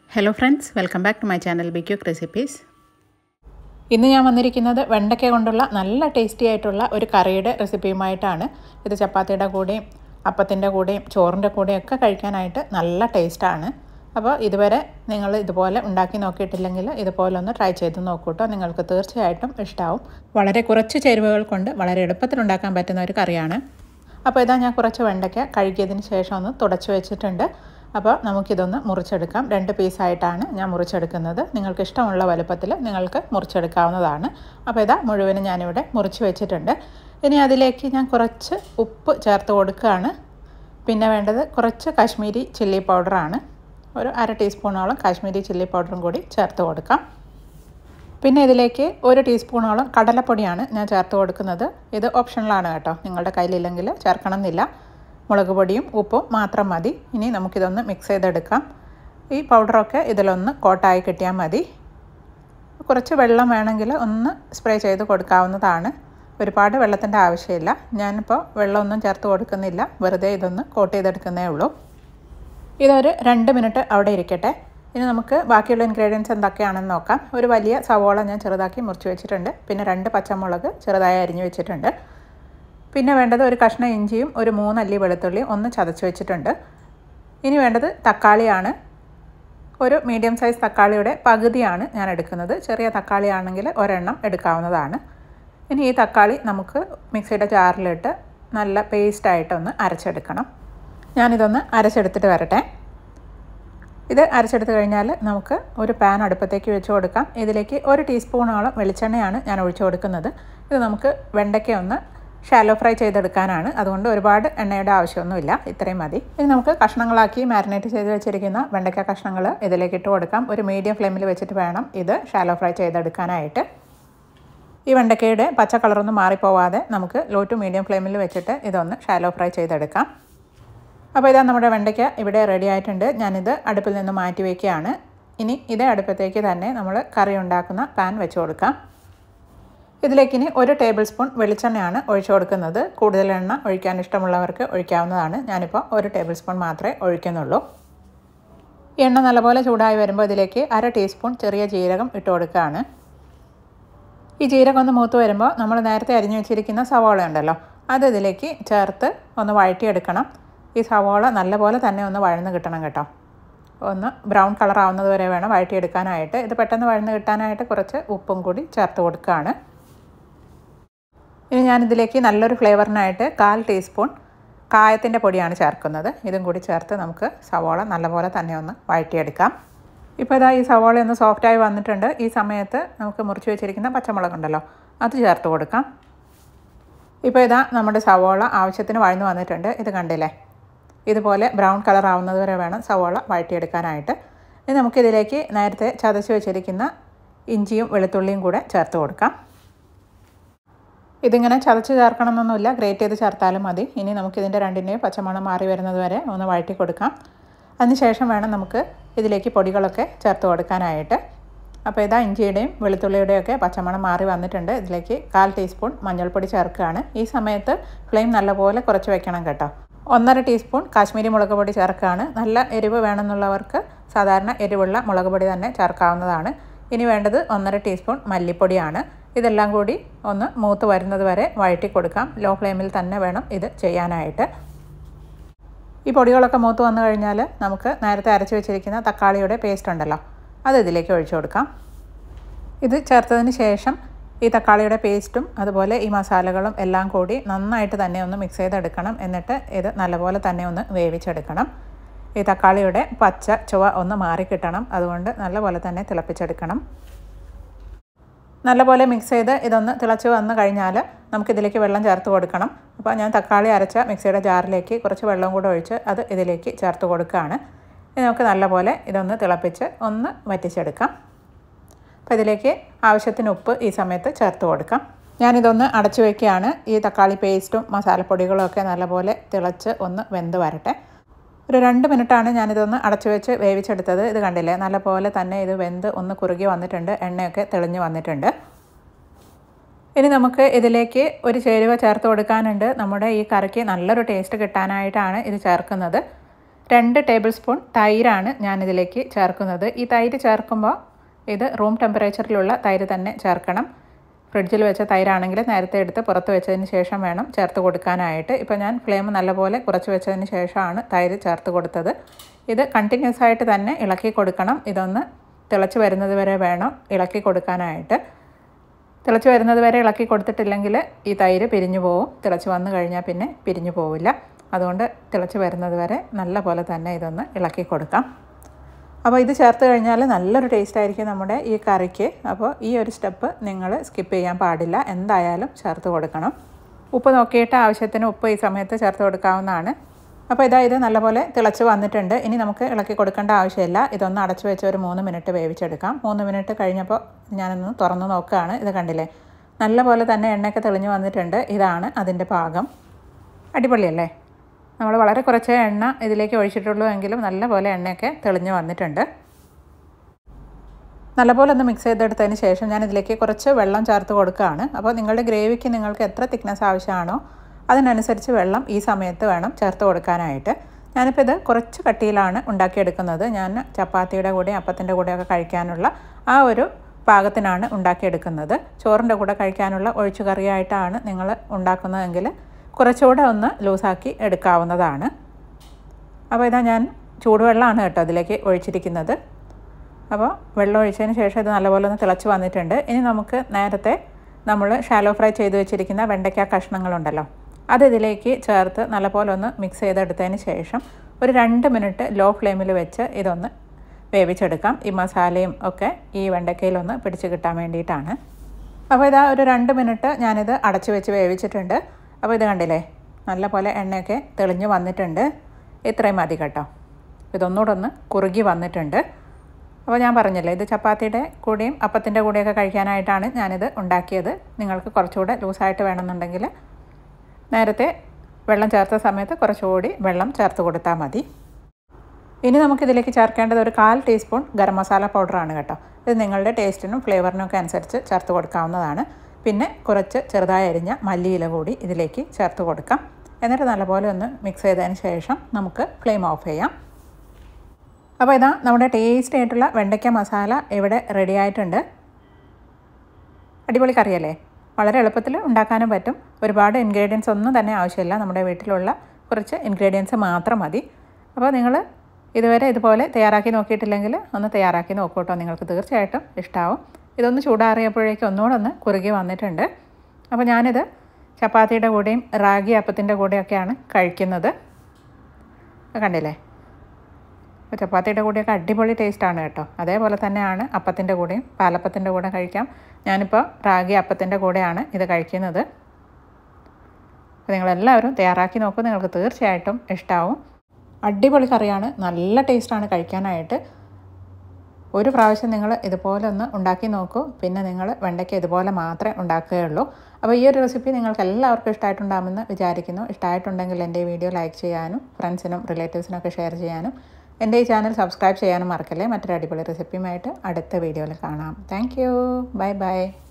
hello friends welcome back to my channel be quick recipes ഇന്ന് ഞാൻ വന്നിരിക്കുന്നത് വെണ്ടയ്ക്ക കൊണ്ടുള്ള നല്ല ടേസ്റ്റി ആയിട്ടുള്ള ഒരു കറിയുടെ റെസിപ്പിയുമായിട്ടാണ് ഇത് ചപ്പാത്തിയുടെ കൂടെയും അപ്പത്തിൻ്റെ കൂടെയും ചോറിൻ്റെ കൂടെയും ഒക്കെ കഴിക്കാനായിട്ട് നല്ല ടേസ്റ്റാണ് അപ്പോൾ ഇതുവരെ നിങ്ങൾ ഇതുപോലെ ഉണ്ടാക്കി നോക്കിയിട്ടില്ലെങ്കിൽ ഇതുപോലെ ഒന്ന് ട്രൈ ചെയ്ത് നോക്കൂട്ടോ നിങ്ങൾക്ക് തീർച്ചയായിട്ടും ഇഷ്ടമാവും വളരെ കുറച്ച് ചേരുവകൾ കൊണ്ട് വളരെ എളുപ്പത്തിൽ ഉണ്ടാക്കാൻ പറ്റുന്ന ഒരു കറിയാണ് അപ്പോൾ ഇതാ ഞാൻ കുറച്ച് വെണ്ടയ്ക്ക കഴുകിയതിന് ശേഷം ഒന്ന് തുടച്ച് വെച്ചിട്ടുണ്ട് അപ്പോൾ നമുക്കിതൊന്ന് മുറിച്ചെടുക്കാം രണ്ട് പീസായിട്ടാണ് ഞാൻ മുറിച്ചെടുക്കുന്നത് നിങ്ങൾക്ക് ഇഷ്ടമുള്ള വലുപ്പത്തിൽ നിങ്ങൾക്ക് മുറിച്ചെടുക്കാവുന്നതാണ് അപ്പോൾ ഇതാ മുഴുവനും ഞാനിവിടെ മുറിച്ച് വെച്ചിട്ടുണ്ട് ഇനി അതിലേക്ക് ഞാൻ കുറച്ച് ഉപ്പ് ചേർത്ത് കൊടുക്കുകയാണ് പിന്നെ വേണ്ടത് കുറച്ച് കാശ്മീരി ചില്ലി പൗഡറാണ് ഒരു അര ടീസ്പൂണോളം കാശ്മീരി ചില്ലി പൗഡറും കൂടി ചേർത്ത് കൊടുക്കാം പിന്നെ ഇതിലേക്ക് ഒരു ടീസ്പൂണോളം കടലപ്പൊടിയാണ് ഞാൻ ചേർത്ത് കൊടുക്കുന്നത് ഇത് ഓപ്ഷണലാണ് കേട്ടോ നിങ്ങളുടെ കയ്യിലില്ലെങ്കിൽ ചേർക്കണം എന്നില്ല മുളക് പൊടിയും ഉപ്പും മാത്രം മതി ഇനി നമുക്കിതൊന്ന് മിക്സ് ചെയ്തെടുക്കാം ഈ പൗഡറൊക്കെ ഇതിലൊന്ന് കോട്ടായി കിട്ടിയാൽ മതി കുറച്ച് വെള്ളം വേണമെങ്കിൽ ഒന്ന് സ്പ്രേ ചെയ്ത് കൊടുക്കാവുന്നതാണ് ഒരുപാട് വെള്ളത്തിൻ്റെ ആവശ്യമില്ല ഞാനിപ്പോൾ വെള്ളമൊന്നും ചേർത്ത് കൊടുക്കുന്നില്ല വെറുതെ ഇതൊന്ന് കോട്ട് ചെയ്തെടുക്കുന്നേ ഉള്ളൂ ഇതൊരു രണ്ട് മിനിറ്റ് അവിടെ ഇരിക്കട്ടെ ഇനി നമുക്ക് ബാക്കിയുള്ള ഇൻഗ്രീഡിയൻസ് എന്തൊക്കെയാണെന്ന് നോക്കാം ഒരു വലിയ സവോള ഞാൻ ചെറുതാക്കി മുറിച്ച് വെച്ചിട്ടുണ്ട് പിന്നെ രണ്ട് പച്ചമുളക് ചെറുതായി അരിഞ്ഞു വെച്ചിട്ടുണ്ട് പിന്നെ വേണ്ടത് ഒരു കഷ്ണം ഇഞ്ചിയും ഒരു മൂന്നല്ലി വെളുത്തുള്ളിയും ഒന്ന് ചതച്ച് വെച്ചിട്ടുണ്ട് ഇനി വേണ്ടത് തക്കാളിയാണ് ഒരു മീഡിയം സൈസ് തക്കാളിയുടെ പകുതിയാണ് ഞാൻ എടുക്കുന്നത് ചെറിയ തക്കാളി ആണെങ്കിൽ ഒരെണ്ണം എടുക്കാവുന്നതാണ് ഇനി ഈ തക്കാളി നമുക്ക് മിക്സിയുടെ ജാറിലിട്ട് നല്ല പേസ്റ്റായിട്ടൊന്ന് അരച്ചെടുക്കണം ഞാനിതൊന്ന് അരച്ചെടുത്തിട്ട് വരട്ടെ ഇത് അരച്ചെടുത്ത് കഴിഞ്ഞാൽ നമുക്ക് ഒരു പാൻ അടുപ്പത്തേക്ക് വെച്ച് കൊടുക്കാം ഇതിലേക്ക് ഒരു ടീസ്പൂണോളം വെളിച്ചെണ്ണയാണ് ഞാൻ ഒഴിച്ചു കൊടുക്കുന്നത് ഇത് നമുക്ക് വെണ്ടയ്ക്ക ഒന്ന് ഷാലോ ഫ്രൈ ചെയ്തെടുക്കാനാണ് അതുകൊണ്ട് ഒരുപാട് എണ്ണയുടെ ആവശ്യമൊന്നുമില്ല ഇത്രയും മതി ഇനി നമുക്ക് കഷ്ണങ്ങളാക്കി മാരിനേറ്റ് ചെയ്ത് വെച്ചിരിക്കുന്ന വെണ്ടയ്ക്ക കഷ്ണങ്ങൾ ഇതിലേക്ക് ഇട്ട് കൊടുക്കാം ഒരു മീഡിയം ഫ്ലെയിമിൽ വെച്ചിട്ട് വേണം ഇത് ഷാലോ ഫ്രൈ ചെയ്തെടുക്കാനായിട്ട് ഈ വെണ്ടയ്ക്കയുടെ പച്ച കളറൊന്നും മാറിപ്പോവാതെ നമുക്ക് ലോ ടു മീഡിയം ഫ്ലെയിമിൽ വെച്ചിട്ട് ഇതൊന്ന് ഷാലോ ഫ്രൈ ചെയ്തെടുക്കാം അപ്പോൾ ഇതാ നമ്മുടെ വെണ്ടയ്ക്ക ഇവിടെ റെഡി ആയിട്ടുണ്ട് ഞാനിത് അടുപ്പിൽ നിന്ന് മാറ്റി വയ്ക്കുകയാണ് ഇനി ഇതേ അടുപ്പത്തേക്ക് തന്നെ നമ്മൾ കറി ഉണ്ടാക്കുന്ന പാൻ വെച്ച് കൊടുക്കാം ഇതിലേക്ക് ഇനി ഒരു ടേബിൾ സ്പൂൺ വെളിച്ചെണ്ണയാണ് ഒഴിച്ചു കൊടുക്കുന്നത് കൂടുതൽ എണ്ണ ഒഴിക്കാൻ ഇഷ്ടമുള്ളവർക്ക് ഒഴിക്കാവുന്നതാണ് ഞാനിപ്പോൾ ഒരു ടേബിൾ സ്പൂൺ മാത്രമേ ഒഴിക്കുന്നുള്ളൂ ഈ എണ്ണ നല്ലപോലെ ചൂടായി വരുമ്പോൾ ഇതിലേക്ക് അര ടീസ്പൂൺ ചെറിയ ജീരകം ഇട്ട് കൊടുക്കുകയാണ് ഈ ജീരകം ഒന്ന് മൂത്ത് വരുമ്പോൾ നമ്മൾ നേരത്തെ അരിഞ്ഞു വെച്ചിരിക്കുന്ന സവോള ഉണ്ടല്ലോ അത് ഇതിലേക്ക് ചേർത്ത് ഒന്ന് വഴറ്റിയെടുക്കണം ഈ സവോള നല്ലപോലെ തന്നെ ഒന്ന് വഴന്ന് കിട്ടണം കേട്ടോ ഒന്ന് ബ്രൗൺ കളർ ആവുന്നത് വരെ വേണം വഴറ്റിയെടുക്കാനായിട്ട് ഇത് പെട്ടെന്ന് വഴന്ന് കിട്ടാനായിട്ട് കുറച്ച് ഉപ്പും കൂടി ചേർത്ത് കൊടുക്കുകയാണ് ഇനി ഞാനിതിലേക്ക് നല്ലൊരു ഫ്ലേവറിനായിട്ട് കാൽ ടീസ്പൂൺ കായത്തിൻ്റെ പൊടിയാണ് ചേർക്കുന്നത് ഇതും കൂടി ചേർത്ത് നമുക്ക് സവോള നല്ലപോലെ തന്നെ ഒന്ന് വഴറ്റിയെടുക്കാം ഇപ്പോൾ ഇതാ ഈ സവോള ഒന്ന് സോഫ്റ്റായി വന്നിട്ടുണ്ട് ഈ സമയത്ത് നമുക്ക് മുറിച്ച് വെച്ചിരിക്കുന്ന പച്ചമുളക് ഉണ്ടല്ലോ അത് ചേർത്ത് കൊടുക്കാം ഇപ്പോൾ ഇതാ നമ്മുടെ സവോള ആവശ്യത്തിന് വഴന്നു വന്നിട്ടുണ്ട് ഇത് കണ്ടില്ലേ ഇതുപോലെ ബ്രൗൺ കളർ ആവുന്നത് വരെ വേണം സവോള വഴറ്റിയെടുക്കാനായിട്ട് ഇനി നമുക്കിതിലേക്ക് നേരത്തെ ചതച്ച് വെച്ചിരിക്കുന്ന ഇഞ്ചിയും വെളുത്തുള്ളിയും കൂടെ ചേർത്ത് കൊടുക്കാം ഇതിങ്ങനെ ചതച്ച് ചേർക്കണമെന്നൊന്നുമില്ല ഗ്രേറ്റ് ചെയ്ത് ചേർത്താലും മതി ഇനി നമുക്കിതിൻ്റെ രണ്ടിൻ്റെയും പച്ചമണം മാറി വരുന്നത് വരെ ഒന്ന് വഴറ്റി കൊടുക്കാം അതിനുശേഷം വേണം നമുക്ക് ഇതിലേക്ക് പൊടികളൊക്കെ ചേർത്ത് കൊടുക്കാനായിട്ട് അപ്പോൾ ഇതാ ഇഞ്ചിയുടെയും വെളുത്തുള്ളിയുടെയും ഒക്കെ പച്ചമണം മാറി വന്നിട്ടുണ്ട് ഇതിലേക്ക് കാൽ ടീസ്പൂൺ മഞ്ഞൾപ്പൊടി ചേർക്കുകയാണ് ഈ സമയത്ത് ഫ്ലെയിം നല്ലപോലെ കുറച്ച് വെക്കണം കേട്ടോ ഒന്നര ടീസ്പൂൺ കാശ്മീരി മുളക് പൊടി ചേർക്കുകയാണ് നല്ല എരിവ് വേണമെന്നുള്ളവർക്ക് സാധാരണ എരിവുള്ള മുളക് പൊടി തന്നെ ചേർക്കാവുന്നതാണ് ഇനി വേണ്ടത് ഒന്നര ടീസ്പൂൺ മല്ലിപ്പൊടിയാണ് ഇതെല്ലാം കൂടി ഒന്ന് മൂത്ത് വരുന്നത് വരെ വഴറ്റി കൊടുക്കാം ലോ ഫ്ലെയിമിൽ തന്നെ വേണം ഇത് ചെയ്യാനായിട്ട് ഈ പൊടികളൊക്കെ മൂത്ത് വന്നു കഴിഞ്ഞാൽ നമുക്ക് നേരത്തെ അരച്ച് വെച്ചിരിക്കുന്ന തക്കാളിയുടെ പേസ്റ്റ് ഉണ്ടല്ലോ അത് ഇതിലേക്ക് ഒഴിച്ചു കൊടുക്കാം ഇത് ചേർത്തതിന് ശേഷം ഈ തക്കാളിയുടെ പേസ്റ്റും അതുപോലെ ഈ മസാലകളും എല്ലാം കൂടി നന്നായിട്ട് തന്നെ ഒന്ന് മിക്സ് ചെയ്തെടുക്കണം എന്നിട്ട് ഇത് നല്ലപോലെ തന്നെ ഒന്ന് വേവിച്ചെടുക്കണം ഈ തക്കാളിയുടെ പച്ച ചുവ ഒന്ന് മാറിക്കിട്ടണം അതുകൊണ്ട് നല്ലപോലെ തന്നെ തിളപ്പിച്ചെടുക്കണം നല്ലപോലെ മിക്സ് ചെയ്ത് ഇതൊന്ന് തിളച്ച് വന്നു കഴിഞ്ഞാൽ നമുക്കിതിലേക്ക് വെള്ളം ചേർത്ത് കൊടുക്കണം അപ്പോൾ ഞാൻ തക്കാളി അരച്ച മിക്സിയുടെ ജാറിലേക്ക് കുറച്ച് വെള്ളം കൂടെ ഒഴിച്ച് അത് ഇതിലേക്ക് ചേർത്ത് കൊടുക്കുകയാണ് ഇനി നമുക്ക് നല്ലപോലെ ഇതൊന്ന് തിളപ്പിച്ച് ഒന്ന് വറ്റിച്ചെടുക്കാം അപ്പോൾ ഇതിലേക്ക് ആവശ്യത്തിന് ഉപ്പ് ഈ സമയത്ത് ചേർത്ത് കൊടുക്കാം ഞാനിതൊന്ന് അടച്ചു വയ്ക്കുകയാണ് ഈ തക്കാളി പേസ്റ്റും മസാലപ്പൊടികളും ഒക്കെ നല്ലപോലെ തിളച്ച് ഒന്ന് വെന്ത് വരട്ടെ ഒരു രണ്ട് മിനിറ്റാണ് ഞാനിതൊന്ന് അടച്ചു വെച്ച് വേവിച്ചെടുത്തത് ഇത് കണ്ടില്ലേ നല്ലപോലെ തന്നെ ഇത് വെന്ത് ഒന്ന് കുറുകി വന്നിട്ടുണ്ട് എണ്ണയൊക്കെ തെളിഞ്ഞ് വന്നിട്ടുണ്ട് ഇനി നമുക്ക് ഇതിലേക്ക് ഒരു ചേരുവ ചേർത്ത് കൊടുക്കാനുണ്ട് നമ്മുടെ ഈ കറിക്ക് നല്ലൊരു ടേസ്റ്റ് കിട്ടാനായിട്ടാണ് ഇത് ചേർക്കുന്നത് രണ്ട് ടേബിൾ സ്പൂൺ തൈരാണ് ഞാനിതിലേക്ക് ചേർക്കുന്നത് ഈ തൈര് ചേർക്കുമ്പോൾ ഇത് റൂം ടെമ്പറേച്ചറിലുള്ള തൈര് തന്നെ ചേർക്കണം ഫ്രിഡ്ജിൽ വെച്ച തൈരാണെങ്കിൽ നേരത്തെ എടുത്ത് പുറത്ത് വെച്ചതിന് ശേഷം വേണം ചേർത്ത് കൊടുക്കാനായിട്ട് ഇപ്പോൾ ഞാൻ ഫ്ലെയിം നല്ലപോലെ കുറച്ച് വെച്ചതിന് ശേഷമാണ് തൈര് ചേർത്ത് കൊടുത്തത് ഇത് കണ്ടിന്യൂസ് ആയിട്ട് തന്നെ ഇളക്കി കൊടുക്കണം ഇതൊന്ന് തിളച്ച് വരുന്നത് വരെ വേണം ഇളക്കി കൊടുക്കാനായിട്ട് തിളച്ച് വരുന്നത് വരെ ഇളക്കി കൊടുത്തിട്ടില്ലെങ്കിൽ ഈ തൈര് പിരിഞ്ഞു പോവും തിളച്ച് വന്നു കഴിഞ്ഞാൽ പിന്നെ പിരിഞ്ഞു പോവില്ല അതുകൊണ്ട് തിളച്ച് വരുന്നത് വരെ നല്ല പോലെ തന്നെ ഇതൊന്ന് ഇളക്കി കൊടുക്കാം അപ്പോൾ ഇത് ചേർത്ത് കഴിഞ്ഞാൽ നല്ലൊരു ടേസ്റ്റ് ആയിരിക്കും നമ്മുടെ ഈ കറിക്ക് അപ്പോൾ ഈ ഒരു സ്റ്റെപ്പ് നിങ്ങൾ സ്കിപ്പ് ചെയ്യാൻ പാടില്ല എന്തായാലും ചേർത്ത് കൊടുക്കണം ഉപ്പ് നോക്കിയിട്ട് ആവശ്യത്തിന് ഉപ്പ് ഈ സമയത്ത് ചേർത്ത് കൊടുക്കാവുന്നതാണ് അപ്പോൾ ഇതാ ഇത് നല്ലപോലെ തിളച്ച് വന്നിട്ടുണ്ട് ഇനി നമുക്ക് ഇളക്കി കൊടുക്കേണ്ട ആവശ്യമില്ല ഇതൊന്ന് അടച്ചു വെച്ച് ഒരു മൂന്ന് മിനിറ്റ് വേവിച്ചെടുക്കാം മൂന്ന് മിനിറ്റ് കഴിഞ്ഞപ്പോൾ ഞാനൊന്ന് തുറന്ന് നോക്കുകയാണ് ഇത് കണ്ടില്ലേ നല്ലപോലെ തന്നെ എണ്ണയൊക്കെ തെളിഞ്ഞ് വന്നിട്ടുണ്ട് ഇതാണ് അതിൻ്റെ പാകം അടിപൊളിയല്ലേ നമ്മൾ വളരെ കുറച്ച് എണ്ണ ഇതിലേക്ക് ഒഴിച്ചിട്ടുള്ളൂ എങ്കിലും നല്ലപോലെ എണ്ണയൊക്കെ തെളിഞ്ഞ് വന്നിട്ടുണ്ട് നല്ലപോലെ ഒന്ന് മിക്സ് ചെയ്തെടുത്തതിന് ശേഷം ഞാൻ ഇതിലേക്ക് കുറച്ച് വെള്ളം ചേർത്ത് കൊടുക്കുകയാണ് അപ്പോൾ നിങ്ങളുടെ ഗ്രേവിക്ക് നിങ്ങൾക്ക് എത്ര തിക്നെസ് ആവശ്യമാണോ അതിനനുസരിച്ച് വെള്ളം ഈ സമയത്ത് വേണം ചേർത്ത് കൊടുക്കാനായിട്ട് ഞാനിപ്പോൾ ഇത് കുറച്ച് കട്ടിയിലാണ് ഉണ്ടാക്കിയെടുക്കുന്നത് ഞാൻ ചപ്പാത്തിയുടെ കൂടെ അപ്പത്തിൻ്റെ കൂടെയൊക്കെ കഴിക്കാനുള്ള ആ ഒരു പാകത്തിനാണ് ഉണ്ടാക്കിയെടുക്കുന്നത് ചോറിൻ്റെ കൂടെ കഴിക്കാനുള്ള ഒഴിച്ചു കറിയായിട്ടാണ് നിങ്ങൾ ഉണ്ടാക്കുന്നതെങ്കിൽ കുറച്ചുകൂടെ ഒന്ന് ലൂസാക്കി എടുക്കാവുന്നതാണ് അപ്പോൾ ഇതാ ഞാൻ ചൂടുവെള്ളമാണ് കേട്ടോ അതിലേക്ക് ഒഴിച്ചിരിക്കുന്നത് അപ്പോൾ വെള്ളം ഒഴിച്ചതിന് ശേഷം ഇത് നല്ലപോലെ ഒന്ന് തിളച്ച് വന്നിട്ടുണ്ട് ഇനി നമുക്ക് നേരത്തെ നമ്മൾ ഷാലോ ഫ്രൈ ചെയ്ത് വെച്ചിരിക്കുന്ന വെണ്ടയ്ക്ക കഷ്ണങ്ങളുണ്ടല്ലോ അത് ഇതിലേക്ക് ചേർത്ത് നല്ലപോലെ ഒന്ന് മിക്സ് ചെയ്തെടുത്തതിന് ശേഷം ഒരു രണ്ട് മിനിറ്റ് ലോ ഫ്ലെയിമിൽ വെച്ച് ഇതൊന്ന് വേവിച്ചെടുക്കാം ഈ മസാലയും ഒക്കെ ഈ വെണ്ടയ്ക്കയിലൊന്ന് പിടിച്ച് കിട്ടാൻ വേണ്ടിയിട്ടാണ് അപ്പോൾ ഇതാ ഒരു രണ്ട് മിനിറ്റ് ഞാനിത് അടച്ചു വെച്ച് വേവിച്ചിട്ടുണ്ട് അപ്പോൾ ഇത് കണ്ടില്ലേ നല്ല പോലെ എണ്ണയൊക്കെ തെളിഞ്ഞ് വന്നിട്ടുണ്ട് ഇത്രയും മതി കേട്ടോ ഇതൊന്നുകൂടെ ഒന്ന് കുറുകി വന്നിട്ടുണ്ട് അപ്പോൾ ഞാൻ പറഞ്ഞില്ലേ ഇത് ചപ്പാത്തിയുടെ കൂടെയും അപ്പത്തിൻ്റെ കൂടെയൊക്കെ കഴിക്കാനായിട്ടാണ് ഞാനിത് ഉണ്ടാക്കിയത് നിങ്ങൾക്ക് കുറച്ചുകൂടെ ലൂസായിട്ട് വേണമെന്നുണ്ടെങ്കിൽ നേരത്തെ വെള്ളം ചേർത്ത സമയത്ത് കുറച്ചുകൂടി വെള്ളം ചേർത്ത് കൊടുത്താൽ മതി ഇനി നമുക്കിതിലേക്ക് ചേർക്കേണ്ടത് ഒരു കാൽ ടീസ്പൂൺ ഗരം മസാല പൗഡറാണ് കേട്ടോ ഇത് നിങ്ങളുടെ ടേസ്റ്റിനും ഫ്ലേവറിനും ഒക്കെ അനുസരിച്ച് ചേർത്ത് കൊടുക്കാവുന്നതാണ് പിന്നെ കുറച്ച് ചെറുതായി അരിഞ്ഞ മല്ലിയില കൂടി ഇതിലേക്ക് ചേർത്ത് കൊടുക്കാം എന്നിട്ട് നല്ലപോലെ ഒന്ന് മിക്സ് ചെയ്തതിന് ശേഷം നമുക്ക് ഫ്ലെയിം ഓഫ് ചെയ്യാം അപ്പോൾ ഇതാ നമ്മുടെ ടേസ്റ്റി ആയിട്ടുള്ള വെണ്ടയ്ക്ക മസാല ഇവിടെ റെഡി ആയിട്ടുണ്ട് അടിപൊളി കറിയല്ലേ വളരെ എളുപ്പത്തിൽ ഉണ്ടാക്കാനും പറ്റും ഒരുപാട് ഇൻഗ്രീഡിയൻസ് ഒന്നും തന്നെ ആവശ്യമില്ല നമ്മുടെ വീട്ടിലുള്ള കുറച്ച് ഇൻഗ്രീഡിയൻസ് മാത്രം മതി അപ്പോൾ നിങ്ങൾ ഇതുവരെ ഇതുപോലെ തയ്യാറാക്കി നോക്കിയിട്ടില്ലെങ്കിൽ ഒന്ന് തയ്യാറാക്കി നോക്കൂ കേട്ടോ നിങ്ങൾക്ക് തീർച്ചയായിട്ടും ഇഷ്ടമാവും ഇതൊന്ന് ചൂടാറിയപ്പോഴേക്കും ഒന്നുകൂടെ ഒന്ന് കുറുകി വന്നിട്ടുണ്ട് അപ്പോൾ ഞാനിത് ചപ്പാത്തിയുടെ കൂടെയും റാഗി അപ്പത്തിൻ്റെ കൂടെയൊക്കെയാണ് കഴിക്കുന്നത് കണ്ടില്ലേ അപ്പോൾ ചപ്പാത്തിയുടെ കൂടെയൊക്കെ അടിപൊളി ടേസ്റ്റാണ് കേട്ടോ അതേപോലെ തന്നെയാണ് അപ്പത്തിൻ്റെ കൂടെയും പാലപ്പത്തിൻ്റെ കൂടെ കഴിക്കാം ഞാനിപ്പോൾ റാഗി അപ്പത്തിൻ്റെ കൂടെയാണ് ഇത് കഴിക്കുന്നത് അപ്പോൾ നിങ്ങളെല്ലാവരും തയ്യാറാക്കി നോക്കൂ നിങ്ങൾക്ക് തീർച്ചയായിട്ടും ഇഷ്ടമാവും അടിപൊളി കറിയാണ് നല്ല ടേസ്റ്റാണ് കഴിക്കാനായിട്ട് ഒരു പ്രാവശ്യം നിങ്ങൾ ഇതുപോലെ ഒന്ന് ഉണ്ടാക്കി നോക്കൂ പിന്നെ നിങ്ങൾ വെണ്ടയ്ക്ക് ഇതുപോലെ മാത്രമേ ഉണ്ടാക്കുകയുള്ളൂ അപ്പോൾ ഈ ഒരു റെസിപ്പി നിങ്ങൾക്ക് എല്ലാവർക്കും ഇഷ്ടമായിട്ടുണ്ടാകുമെന്ന് വിചാരിക്കുന്നു ഇഷ്ടമായിട്ടുണ്ടെങ്കിൽ എൻ്റെ ഈ വീഡിയോ ലൈക്ക് ചെയ്യാനും ഫ്രണ്ട്സിനും റിലേറ്റീവ്സിനൊക്കെ ഷെയർ ചെയ്യാനും എൻ്റെ ഈ ചാനൽ സബ്സ്ക്രൈബ് ചെയ്യാനും മറക്കല്ലേ മറ്റൊരു അടിപൊളി റെസിപ്പിയുമായിട്ട് അടുത്ത വീഡിയോയിൽ കാണാം താങ്ക് യു ബൈ ബൈ